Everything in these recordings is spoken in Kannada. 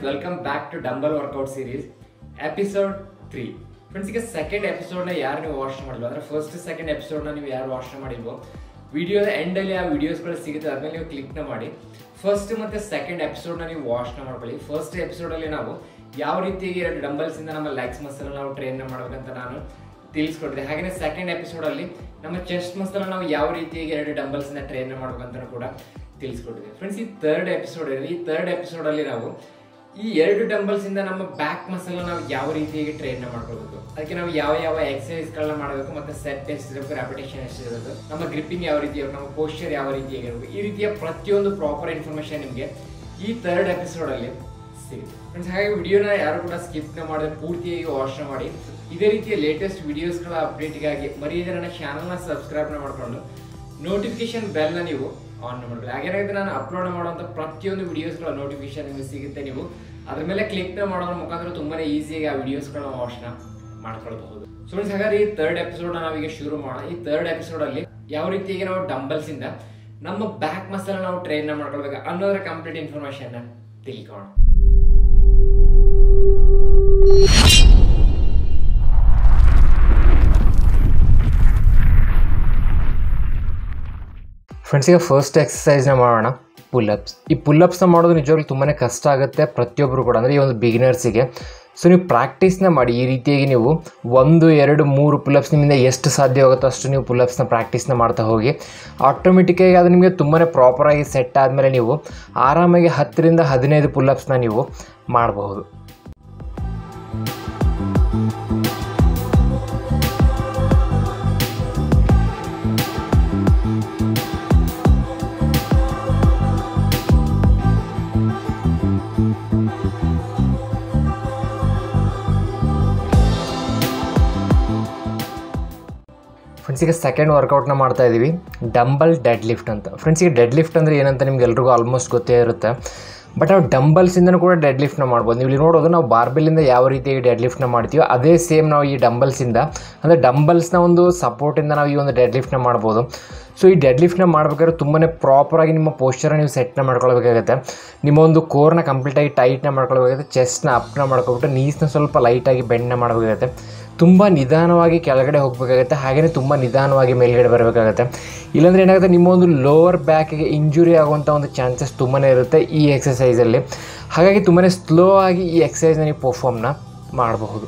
welcome back to dumbbell workout series episode three friends ಈಗ ಸೆಕೆಂಡ್ ಎಪಿಸೋಡ್ನ ಯಾರು ನೀವು ವಾಚ್ ಮಾಡಿಲ್ವೋ ಅಂದ್ರೆ ಫಸ್ಟ್ ಸೆಕೆಂಡ್ ಎಪಿಸೋಡ್ನ ನೀವು ಯಾರು ವಾಚ್ ಮಾಡಿಲ್ವೋ ವಿಡಿಯೋದ ಎಂಡಲ್ಲಿ ಆ ವಿಡಿಯೋಸ್ಗಳು ಸಿಗುತ್ತೆ ಅದ್ಮೇಲೆ ನೀವು ಕ್ಲಿಕ್ನ ಮಾಡಿ ಫಸ್ಟ್ ಮತ್ತೆ ಸೆಕೆಂಡ್ ಎಪಿಸೋಡ್ನ ನೀವು ವಾಚ್ನ ಮಾಡ್ಕೊಳ್ಳಿ ಫಸ್ಟ್ ಎಪಿಸೋಡಲ್ಲಿ ನಾವು ಯಾವ ರೀತಿಯಾಗಿ ಎರಡು ಡಂಬಲ್ಸಿಂದ ನಮ್ಮ ಲೆಗ್ಸ್ ಮಸಲ್ ನಾವು ಟ್ರೈನ್ ಮಾಡ್ಬೇಕಂತ ನಾನು ತಿಳಿಸ್ಕೊಟ್ಟಿದೆ ಹಾಗೆ ಸೆಕೆಂಡ್ ಎಪಿಸೋಡಲ್ಲಿ ನಮ್ಮ ಚೆಸ್ಟ್ ಮಸಲ್ ನಾವು ಯಾವ ರೀತಿಯಾಗಿ ಎರಡು ಡಂಬಲ್ಸ್ನ ಟ್ರೈನ್ ಮಾಡ್ಬೇಕಂತ ಕೂಡ ತಿಳಿಸ್ಕೊಟ್ಟಿದೆ ಫ್ರೆಂಡ್ಸ್ ಈ ಥರ್ಡ್ ಎಪಿಸೋಡ್ ಈ ಥರ್ಡ್ ಎಪಿಸೋಡಲ್ಲಿ ನಾವು ಈ ಎರಡು ಡಂಬಲ್ಸ್ ಇಂದ ನಮ್ಮ ಬ್ಯಾಕ್ ಮಸಲ್ ನಾವು ಯಾವ ರೀತಿಯಾಗಿ ಟ್ರೈನ್ ಮಾಡ್ಕೊಳ್ಬೇಕು ಅದಕ್ಕೆ ನಾವು ಯಾವ ಯಾವ ಎಕ್ಸರ್ಸೈಸ್ ಗಳನ್ನ ಮಾಡಬೇಕು ಮತ್ತೆ ಸೆಟ್ ಎಷ್ಟಿರಬೇಕು ರೆಪಿಟೇಷನ್ ಎಷ್ಟಿರಬೇಕು ನಮ್ಮ ಗ್ರಿಪ್ಪಿಂಗ್ ಯಾವ ರೀತಿ ಇರಬೇಕು ನಮ್ಮ ಪೋಸ್ಚರ್ ಯಾವ ರೀತಿಯಾಗಿರಬೇಕು ಈ ರೀತಿಯ ಪ್ರತಿಯೊಂದು ಪ್ರಾಪರ್ ಇನ್ಫಾರ್ಮೇಶನ್ ನಿಮಗೆ ಈ ಥರ್ಡ್ ಎಪಿಸೋಡ್ ಅಲ್ಲಿ ಸಿಗುತ್ತೆ ಫ್ರೆಂಡ್ಸ್ ಹಾಗೆ ವಿಡಿಯೋನ ಯಾರು ಕೂಡ ಸ್ಕಿಪ್ ಮಾಡದೆ ಪೂರ್ತಿಯಾಗಿ ವಾಚ್ ಮಾಡಿ ಇದೇ ರೀತಿಯ ಲೇಟೆಸ್ಟ್ ವಿಡಿಯೋಸ್ಗಳ ಅಪ್ಡೇಟ್ಗಾಗಿ ಮರಿಯದೆ ನನ್ನ ಚಾನಲ್ನ ಸಬ್ಸ್ಕ್ರೈಬ್ನ ಮಾಡ್ಕೊಂಡು ನೋಟಿಫಿಕೇಶನ್ ಬೆಲ್ನ ನೀವು ಆನ್ ಮಾಡಬೇಕು ಹಾಗೇನಾಗಿದೆ ನಾನು ಅಪ್ಲೋಡ್ ಮಾಡುವಂಥ ಪ್ರತಿಯೊಂದು ವಿಡಿಯೋಸ್ಗಳ ನೋಟಿಫಿಕೇಶನ್ ನಿಮಗೆ ಸಿಗುತ್ತೆ ನೀವು ಅದ್ರ ಮೇಲೆ ಕ್ಲಿಕ್ನ ಮಾಡೋದ್ರ ಮುಖಾಂತರ ತುಂಬಾನೇ ಈಸಿಯಾಗಿ ಆ ವಿಡಿಯೋಸ್ಗಳ ವಾಚ್ನ ಮಾಡ್ಕೊಳ್ಬಹುದು ಸೊ ಫ್ರೆಂಡ್ಸ್ ಹಾಗಾದ್ರೆ ಈ ಥರ್ಡ್ ಎಪಿಸೋಡ್ ನಾವೀಗ ಶುರು ಮಾಡೋಣ ಈ ಥರ್ಡ್ ಎಪಿಸೋಡ್ ಅಲ್ಲಿ ಯಾವ ರೀತಿಯಾಗಿ ನಾವು ಡಂಬಲ್ಸ್ ಇಂದ ನಮ್ಮ ಬ್ಯಾಕ್ ಮಸಲ್ ನಾವು ಟ್ರೈನ್ ಮಾಡ್ಕೊಳ್ಬೇಕು ಅನ್ನೋದ್ರ ಕಂಪ್ಲೀಟ್ ಇನ್ಫಾರ್ಮೇಶನ್ ತಿಳ್ಕೋಣ ಫ್ರೆಂಡ್ಸ್ ಈಗ ಫಸ್ಟ್ ಎಕ್ಸಸೈಸ್ನ ಮಾಡೋಣ ಪುಲ್ಲಪ್ಸ್ ಈ ಪುಲ್ಲಪ್ಸ್ನ ಮಾಡೋದು ನಿಜವಾಗ್ಲೂ ತುಂಬಾ ಕಷ್ಟ ಆಗುತ್ತೆ ಪ್ರತಿಯೊಬ್ಬರು ಕೂಡ ಅಂದರೆ ಈ ಒಂದು ಬಿಗಿನರ್ಸಿಗೆ ಸೊ ನೀವು ಪ್ರಾಕ್ಟೀಸ್ನ ಮಾಡಿ ಈ ರೀತಿಯಾಗಿ ನೀವು ಒಂದು ಎರಡು ಮೂರು ಪುಲ್ಲಪ್ಸ್ ನಿಮ್ಮಿಂದ ಎಷ್ಟು ಸಾಧ್ಯವಾಗುತ್ತೋ ಅಷ್ಟು ನೀವು ಪುಲ್ಲಪ್ಸ್ನ ಪ್ರಾಕ್ಟೀಸ್ನ ಮಾಡ್ತಾ ಹೋಗಿ ಆಟೋಮೆಟಿಕ್ಕಾಗಿ ಅದು ನಿಮಗೆ ತುಂಬಾ ಪ್ರಾಪರಾಗಿ ಸೆಟ್ ಆದಮೇಲೆ ನೀವು ಆರಾಮಾಗಿ ಹತ್ತರಿಂದ ಹದಿನೈದು ಪುಲ್ಲಪ್ಸ್ನ ನೀವು ಮಾಡಬಹುದು ಫ್ರೆಂಡ್ಸ್ ಈಗ ಸೆಕೆಂಡ್ ವರ್ಕೌಟ್ನ ಮಾಡ್ತಾ ಇದ್ದೀವಿ ಡಂಬಲ್ ಡೆಡ್ ಲಿಫ್ಟ್ ಅಂತ ಫ್ರೆಂಡ್ಸ್ ಈಗ ಡೆಡ್ ಲಿಫ್ಟ್ ಅಂದರೆ ಏನಂತ ನಿಮ್ಗೆ ಎಲ್ರಿಗೂ ಆಲ್ಮೋಸ್ಟ್ ಗೊತ್ತೇ ಇರುತ್ತೆ ಬಟ್ ನಾವು ಡಂಬಲ್ಸಿಂದನೂ ಕೂಡ ಡೆಡ್ ಲಿಫ್ಟ್ನ ಮಾಡ್ಬೋದು ನೀವು ಇಲ್ಲಿ ನೋಡೋದು ನಾವು ಬಾರ್ಬೆಲ್ಲಿಂದ ಯಾವ ರೀತಿಯಾಗಿ ಡೆಡ್ ಲಿಫ್ಟ್ನ ಮಾಡ್ತೀವೋ ಅದೇ ಸೇಮ್ ನಾವು ಈ ಡಂಬಲ್ಸಿಂದ ಅಂದರೆ ಡಂಬಲ್ಸ್ನ ಒಂದು ಸಪೋರ್ಟಿಂದ ನಾವು ಈ ಒಂದು ಡೆಡ್ ಲಿಫ್ಟ್ನ ಮಾಡ್ಬೋದು ಸೊ ಈ ಡೆಡ್ ಲಿಫ್ಟ್ನ ಮಾಡ್ಬೇಕಾದ್ರೆ ತುಂಬಾ ಪ್ರಾಪರಾಗಿ ನಿಮ್ಮ ಪೋಸ್ಚರ್ನ ನೀವು ಸೆಟ್ನ ಮಾಡ್ಕೊಳ್ಬೇಕಾಗುತ್ತೆ ನಿಮ್ಮ ಒಂದು ಕೋರ್ನ ಕಂಪ್ಲೀಟಾಗಿ ಟೈಟ್ನ ಮಾಡ್ಕೊಳ್ಬೇಕಾಗುತ್ತೆ ಚೆಸ್ಟ್ನ ಅಪ್ನ ಮಾಡ್ಕೊಬಿಟ್ಟು ನೀಸ್ನ ಸ್ವಲ್ಪ ಲೈಟಾಗಿ ಬೆಂಡ್ನ ಮಾಡಬೇಕಾಗುತ್ತೆ ತುಂಬ ನಿಧಾನವಾಗಿ ಕೆಳಗಡೆ ಹೋಗಬೇಕಾಗುತ್ತೆ ಹಾಗೆಯೇ ತುಂಬ ನಿಧಾನವಾಗಿ ಮೇಲ್ಗಡೆ ಬರಬೇಕಾಗುತ್ತೆ ಇಲ್ಲಾಂದರೆ ಏನಾಗುತ್ತೆ ನಿಮ್ಮ ಒಂದು ಲೋವರ್ ಬ್ಯಾಕಿಗೆ ಇಂಜುರಿ ಆಗುವಂಥ ಒಂದು ಚಾನ್ಸಸ್ ತುಂಬಾ ಇರುತ್ತೆ ಈ ಎಕ್ಸಸೈಸಲ್ಲಿ ಹಾಗಾಗಿ ತುಂಬಾ ಸ್ಲೋ ಆಗಿ ಈ ಎಕ್ಸಸೈಸ್ನ ನೀವು ಪರ್ಫಾರ್ಮ್ನ ಮಾಡಬಹುದು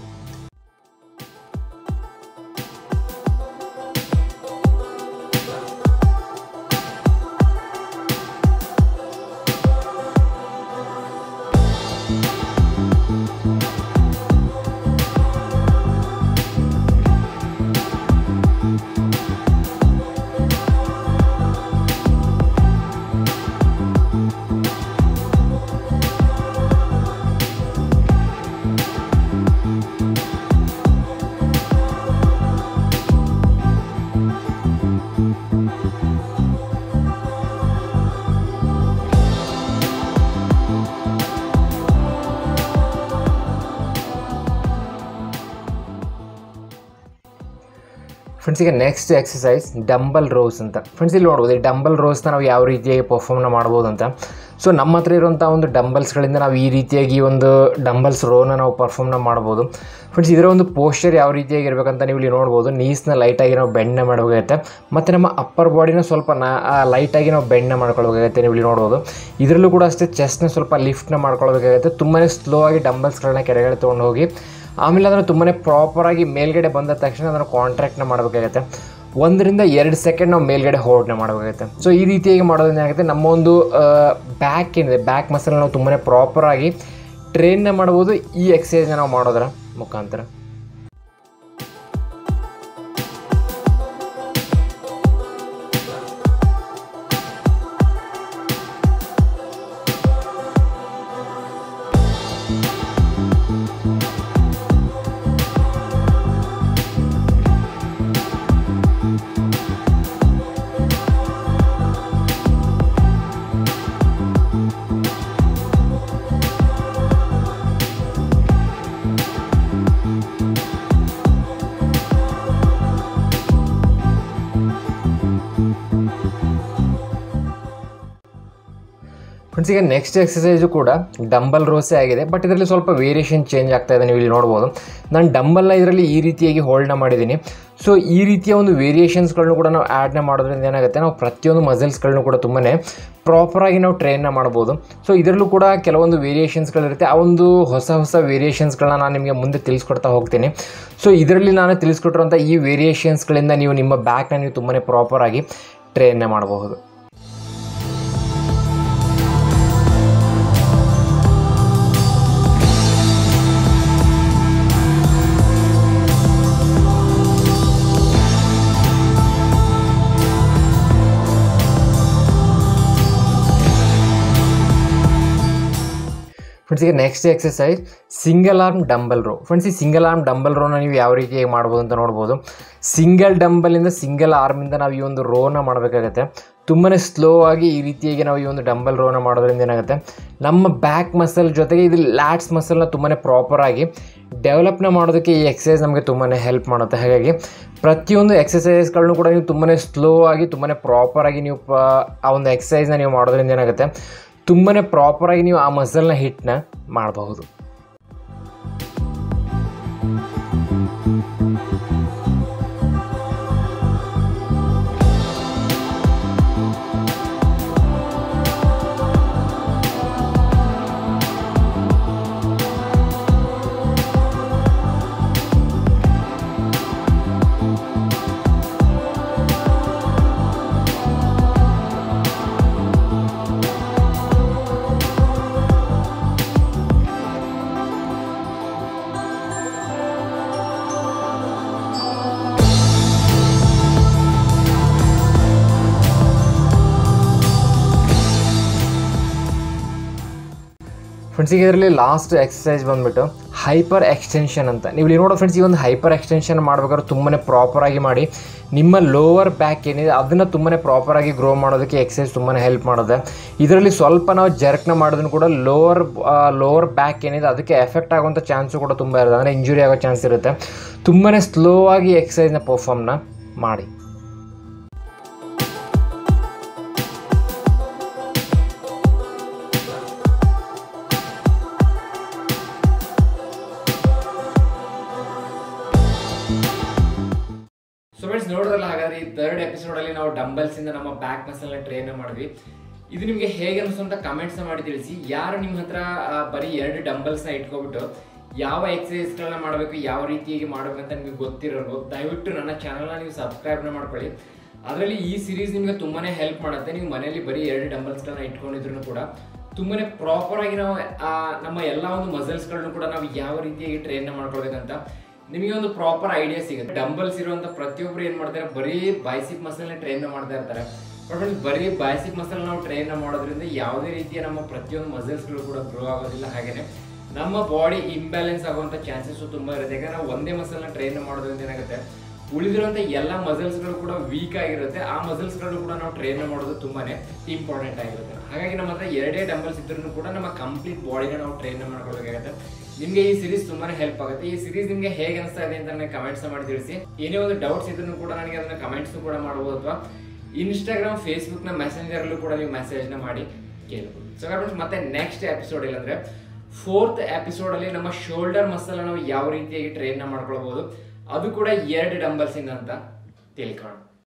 ಫ್ರೆಂಡ್ಸ್ ಈಗ ನೆಕ್ಸ್ಟ್ ಎಕ್ಸಸೈಸ್ ಡಂಬಲ್ ರೋಸ್ ಅಂತ ಫ್ರೆಂಡ್ಸ್ ಇಲ್ಲಿ ನೋಡ್ಬೋದು ಈ ಡಂಬಲ್ ರೋಸ್ನ ನಾವು ಯಾವ ರೀತಿಯಾಗಿ ಪರ್ಫಾರ್ಮ್ನ ಮಾಡ್ಬೋದು ಅಂತ ಸೊ ನಮ್ಮ ಹತ್ರ ಇರುವಂಥ ಒಂದು ಡಂಬಲ್ಸ್ಗಳಿಂದ ನಾವು ಈ ರೀತಿಯಾಗಿ ಒಂದು ಡಂಬಲ್ಸ್ ರೋನ ನಾವು ಪರ್ಫಾರ್ಮ್ನ ಮಾಡ್ಬೋದು ಫ್ರೆಂಡ್ಸ್ ಇದರ ಒಂದು ಪೋಸ್ಚರ್ ಯಾವ ರೀತಿಯಾಗಿ ಇರಬೇಕಂತ ನೀವು ಇಲ್ಲಿ ನೋಡ್ಬೋದು ನೀಸ್ನ ಲೈಟಾಗಿ ನಾವು ಬೆಂಡ್ನ ಮಾಡಬೇಕಾಗುತ್ತೆ ಮತ್ತು ನಮ್ಮ ಅಪ್ಪರ್ ಬಾಡಿನ ಸ್ವಲ್ಪ ನಾ ಲೈಟಾಗಿ ನಾವು ಬೆಂಡ್ನ ಮಾಡ್ಕೊಳ್ಬೇಕಾಗುತ್ತೆ ನೀವು ಇಲ್ಲಿ ನೋಡ್ಬೋದು ಇದರಲ್ಲೂ ಕೂಡ ಅಷ್ಟೇ ಚೆಸ್ಟ್ನ ಸ್ವಲ್ಪ ಲಿಫ್ಟ್ನ ಮಾಡ್ಕೊಳ್ಬೇಕಾಗುತ್ತೆ ತುಂಬಾ ಸ್ಲೋ ಆಗಿ ಡಂಬಲ್ಸ್ಗಳನ್ನ ಕೆಳಗಡೆ ತೊಗೊಂಡು ಹೋಗಿ ಆಮೇಲೆ ಅದನ್ನು ತುಂಬಾ ಪ್ರಾಪರಾಗಿ ಮೇಲ್ಗಡೆ ಬಂದ ತಕ್ಷಣ ಅದನ್ನು ಕಾಂಟ್ರಾಕ್ಟ್ನ ಮಾಡಬೇಕಾಗುತ್ತೆ ಒಂದರಿಂದ ಎರಡು ಸೆಕೆಂಡ್ ನಾವು ಮೇಲ್ಗಡೆ ಹೋಲ್ಡ್ನ ಮಾಡಬೇಕಾಗುತ್ತೆ ಸೊ ಈ ರೀತಿಯಾಗಿ ಮಾಡೋದ್ರಿಂದ ಏನಾಗುತ್ತೆ ನಮ್ಮ ಒಂದು ಬ್ಯಾಕ್ ಏನಿದೆ ಬ್ಯಾಕ್ ಮಸಲ್ ನಾವು ತುಂಬಾ ಪ್ರಾಪರಾಗಿ ಟ್ರೈನ್ನ ಮಾಡ್ಬೋದು ಈ ಎಕ್ಸಸೈಸ್ನ ನಾವು ಮಾಡೋದರ ಮುಖಾಂತರ ಫ್ರೆಂಡ್ಸ್ ಈಗ ನೆಕ್ಸ್ಟ್ ಎಕ್ಸಸೈಸು ಕೂಡ ಡಂಬಲ್ ರೋಸೇ ಆಗಿದೆ ಬಟ್ ಇದರಲ್ಲಿ ಸ್ವಲ್ಪ ವೇರಿಯೇಷನ್ ಚೇಂಜ್ ಆಗ್ತಾ ಇದೆ ನೀವು ಇಲ್ಲಿ ನೋಡ್ಬೋದು ನಾನು ಡಂಬಲ್ನ ಇದರಲ್ಲಿ ಈ ರೀತಿಯಾಗಿ ಹೋಲ್ಡ್ನ ಮಾಡಿದ್ದೀನಿ ಸೊ ಈ ರೀತಿಯ ಒಂದು ವೇರಿಯೇಷನ್ಸ್ಗಳನ್ನು ಕೂಡ ನಾವು ಆ್ಯಡ್ನ ಮಾಡೋದ್ರಿಂದ ಏನಾಗುತ್ತೆ ನಾವು ಪ್ರತಿಯೊಂದು ಮಸಲ್ಸ್ಗಳನ್ನು ಕೂಡ ತುಂಬಾ ಪ್ರಾಪರಾಗಿ ನಾವು ಟ್ರೈನ್ನ ಮಾಡ್ಬೋದು ಸೊ ಇದರಲ್ಲೂ ಕೂಡ ಕೆಲವೊಂದು ವೇರಿಯೇಷನ್ಸ್ಗಳಿರುತ್ತೆ ಆ ಒಂದು ಹೊಸ ಹೊಸ ವೇರಿಯೇಷನ್ಸ್ಗಳನ್ನ ನಾನು ನಿಮಗೆ ಮುಂದೆ ತಿಳಿಸ್ಕೊಡ್ತಾ ಹೋಗ್ತೀನಿ ಸೊ ಇದರಲ್ಲಿ ನಾನು ತಿಳಿಸ್ಕೊಟ್ಟಿರುವಂಥ ಈ ವೇರಿಯೇಷನ್ಸ್ಗಳಿಂದ ನೀವು ನಿಮ್ಮ ಬ್ಯಾಕ್ನ ನೀವು ತುಂಬಾ ಪ್ರಾಪರಾಗಿ ಟ್ರೈನ್ನ ಮಾಡಬಹುದು ಫ್ರೆಂಡ್ಸ್ ಈಗ next exercise single arm dumbbell row friends ಈ ಸಿಂಗಲ್ ಆರ್ಮ್ ಡಂಬಲ್ ರೋನ ನೀವು ಯಾವ ರೀತಿಯಾಗಿ ಮಾಡ್ಬೋದು ಅಂತ ನೋಡ್ಬೋದು ಸಿಂಗಲ್ ಡಂಬಲಿಂದ ಸಿಂಗಲ್ ಆರ್ಮಿಂದ ನಾವು ಈ ಒಂದು ರೋನ ಮಾಡಬೇಕಾಗತ್ತೆ ತುಂಬಾ ಸ್ಲೋ ಆಗಿ ಈ ರೀತಿಯಾಗಿ ನಾವು ಈ ಒಂದು ಡಂಬಲ್ ರೋನ ಮಾಡೋದ್ರಿಂದ ಏನಾಗುತ್ತೆ ನಮ್ಮ ಬ್ಯಾಕ್ ಮಸಲ್ ಜೊತೆಗೆ ಇದು ಲ್ಯಾಟ್ಸ್ ಮಸಲ್ನ ತುಂಬಾ ಪ್ರಾಪರಾಗಿ ಡೆವಲಪ್ನ ಮಾಡೋದಕ್ಕೆ ಈ ಎಕ್ಸಸೈಸ್ ನಮಗೆ ತುಂಬಾ ಹೆಲ್ಪ್ ಮಾಡುತ್ತೆ ಹಾಗಾಗಿ ಪ್ರತಿಯೊಂದು ಎಕ್ಸಸೈಸ್ಗಳನ್ನು ಕೂಡ ನೀವು ತುಂಬಾ ಸ್ಲೋ ಆಗಿ ತುಂಬಾ ಪ್ರಾಪರಾಗಿ ನೀವು ಪ ಆ ಒಂದು ಎಕ್ಸಸೈಸ್ನ ನೀವು ಮಾಡೋದ್ರಿಂದ ಏನಾಗುತ್ತೆ ತುಂಬಾ ಪ್ರಾಪರಾಗಿ ನೀವು ಆ ಮಸಲ್ನ ಹಿಟ್ನ ಮಾಡಬಹುದು ಫ್ರೆಂಡ್ಸ್ ಈಗ ಇದರಲ್ಲಿ ಲಾಸ್ಟ್ ಎಕ್ಸಸೈಸ್ ಬಂದ್ಬಿಟ್ಟು ಹೈಪರ್ ಎಕ್ಸ್ಟೆನ್ಷನ್ ಅಂತ ನೀವು ಇಲ್ಲಿ ನೋಡೋ ಫ್ರೆಂಡ್ಸ್ ಈ ಒಂದು ಹೈಪರ್ ಎಕ್ಸ್ಟೆನ್ಷನ್ ಮಾಡ್ಬೇಕಾದ್ರೆ ತುಂಬಾ ಪ್ರಾಪರಾಗಿ ಮಾಡಿ ನಿಮ್ಮ ಲೋವರ್ ಬ್ಯಾಕ್ ಏನಿದೆ ಅದನ್ನು ತುಂಬಾ ಪ್ರಾಪರಾಗಿ ಗ್ರೋ ಮಾಡೋದಕ್ಕೆ ಎಕ್ಸಸೈಸ್ ತುಂಬಾ ಹೆಲ್ಪ್ ಮಾಡುತ್ತೆ ಇದರಲ್ಲಿ ಸ್ವಲ್ಪ ನಾವು ಜರ್ಕ್ನ ಮಾಡೋದನ್ನು ಕೂಡ ಲೋವರ್ ಲೋವರ್ ಬ್ಯಾಕ್ ಏನಿದೆ ಅದಕ್ಕೆ ಎಫೆಕ್ಟ್ ಆಗುವಂಥ ಚಾನ್ಸು ಕೂಡ ತುಂಬ ಇರುತ್ತೆ ಅಂದರೆ ಇಂಜುರಿ ಆಗೋ ಚಾನ್ಸ್ ಇರುತ್ತೆ ತುಂಬಾ ಸ್ಲೋ ಆಗಿ ಎಕ್ಸಸೈಸ್ನ ಪರ್ಫಾರ್ಮ್ನ ಮಾಡಿ ಸೊ ಫ್ರೆಂಡ್ಸ್ ನೋಡಿದ್ರಲ್ಲ ಹಾಗಾದ್ರೆ ಈ ಥರ್ಡ್ ಎಪಿಸೋಡ್ ಅಲ್ಲಿ ನಾವು ಡಂಬಲ್ಸ್ ಇಂದ ನಮ್ಮ ಬ್ಯಾಕ್ ಮಸಲ್ನ ಟ್ರೈನ್ ಮಾಡಿದ್ವಿ ಇದು ನಿಮಗೆ ಹೇಗೆ ಅನಿಸ್ತು ಅಂತ ಕಮೆಂಟ್ಸ್ ಮಾಡಿ ತಿಳಿಸಿ ಯಾರು ನಿಮ್ಮ ಹತ್ರ ಆ, ಬರೀ ಎರಡು ಡಂಬಲ್ಸ್ ನ ಇಟ್ಕೊಬಿಟ್ಟು ಯಾವ ಎಕ್ಸಸೈಸ್ ಗಳನ್ನ ಮಾಡಬೇಕು ಯಾವ ರೀತಿಯಾಗಿ ಮಾಡಬೇಕು ಅಂತ ನಿಮಗೆ ಗೊತ್ತಿರೋರು ದಯವಿಟ್ಟು ನನ್ನ ಚಾನಲ್ನ ನೀವು ಸಬ್ಸ್ಕ್ರೈಬ್ ಮಾಡ್ಕೊಳ್ಳಿ ಅದರಲ್ಲಿ ಈ ಸಿರೀಸ್ ನಿಮಗೆ ತುಂಬಾನೇ ಹೆಲ್ಪ್ ಮಾಡುತ್ತೆ ನೀವು ಮನೆಯಲ್ಲಿ ಬರೀ ಎರಡು ಡಂಬಲ್ಸ್ಗಳನ್ನ ಇಟ್ಕೊಂಡಿದ್ರು ಕೂಡ ತುಂಬಾನೇ ಪ್ರಾಪರ್ ಆಗಿ ನಾವು ಆ, ನಮ್ಮ ಎಲ್ಲ ಒಂದು ಮಸಲ್ಸ್ಗಳನ್ನು ಕೂಡ ನಾವು ಯಾವ ರೀತಿಯಾಗಿ ಟ್ರೈನ್ ಮಾಡ್ಕೊಳ್ಬೇಕಂತ ನಿಮಗೆ ಒಂದು ಪ್ರಾಪರ್ ಐಡಿಯಾ ಸಿಗುತ್ತೆ ಡಂಬಲ್ಸ್ ಇರುವಂತ ಪ್ರತಿಯೊಬ್ರು ಏನ್ ಮಾಡ್ತಾರೆ ಬರೀ ಬೈಸಿಕ್ ಮಸಲ್ ಟ್ರೈನ್ ಮಾಡ್ತಾ ಇರ್ತಾರೆ ಬಟ್ ಬರೀ ಬೈಸಿಕ್ ಮಸಲ್ ನಾವು ಟ್ರೈನ್ ಮಾಡೋದ್ರಿಂದ ಯಾವುದೇ ರೀತಿಯ ನಮ್ಮ ಪ್ರತಿಯೊಂದು ಮಸಲ್ಸ್ ಗಳು ಕೂಡ ಗ್ರೋ ಆಗೋದಿಲ್ಲ ಹಾಗೇನೆ ನಮ್ಮ ಬಾಡಿ ಇಂಬ್ಯಾಲೆನ್ಸ್ ಆಗುವಂತ ಚಾನ್ಸಸ್ ತುಂಬಾ ಇರುತ್ತೆ ಯಾಕಂದ್ರೆ ನಾವು ಒಂದೇ ಮಸಲ್ ನ ಟ್ರೈನ್ ಮಾಡೋದ್ರಿಂದ ಏನಾಗುತ್ತೆ ಉಳಿದಿರುವಂತ ಎಲ್ಲ ಮಸಲ್ಸ್ ಗಳು ಕೂಡ ವೀಕ್ ಆಗಿರುತ್ತೆ ಆ ಮಸಲ್ಸ್ ಗಳು ಕೂಡ ನಾವು ಟ್ರೈನ್ ಮಾಡೋದು ತುಂಬಾನೇ ಇಂಪಾರ್ಟೆಂಟ್ ಆಗಿರುತ್ತೆ ಹಾಗಾಗಿ ನಮ್ಮ ಹತ್ರ ಎರಡೇ ಡಂಬಲ್ಸ್ ಇದ್ರೂ ಕೂಡ ನಮ್ಮ ಕಂಪ್ಲೀಟ್ ಬಾಡಿನ ನಾವು ಟ್ರೈನ್ ಮಾಡ್ಕೊಳ್ಬೇಕಾಗುತ್ತೆ ನಿಮ್ಗೆ ಈ ಸಿರೀಸ್ ತುಂಬಾನೇ ಹೆಲ್ಪ್ ಆಗುತ್ತೆ ಈ ಸಿರೀಸ್ ನಿಮ್ಗೆ ಹೇಗೆ ಅನಿಸ್ತಾ ಇದೆ ಅಂತ ನನಗೆ ಕಮೆಂಟ್ಸ್ ಮಾಡಿ ತಿಳಿಸಿ ಏನೇ ಒಂದು ಡೌಟ್ಸ್ ಇದ್ರೂ ಕೂಡ ನನಗೆ ಅದನ್ನ ಕಮೆಂಟ್ಸ್ ಕೂಡ ಮಾಡಬಹುದು ಅಥವಾ ಇನ್ಸ್ಟಾಗ್ರಾಮ್ ಫೇಸ್ಬುಕ್ ನ ಮೆಸೆಂಜರ್ ಅಲ್ಲೂ ಕೂಡ ನೀವು ಮೆಸೇಜ್ ನ ಮಾಡಿ ಕೇಳಬಹುದು ಸೊ ಫ್ರೆಂಡ್ಸ್ ಮತ್ತೆ ನೆಕ್ಸ್ಟ್ ಎಪಿಸೋಡ್ ಇಲ್ಲಂದ್ರೆ ಫೋರ್ತ್ ಎಪಿಸೋಡ್ ಅಲ್ಲಿ ನಮ್ಮ ಶೋಲ್ಡರ್ ಮಸಲ್ ನಾವು ಯಾವ ರೀತಿಯಾಗಿ ಟ್ರೈನ್ ಮಾಡ್ಕೊಳ್ಬಹುದು ಅದು ಕೂಡ ಎರಡು ಡಂಬಲ್ಸ್ ಇಂದ ಅಂತ ತಿಳ್ಕೊಳ್ಳೋಣ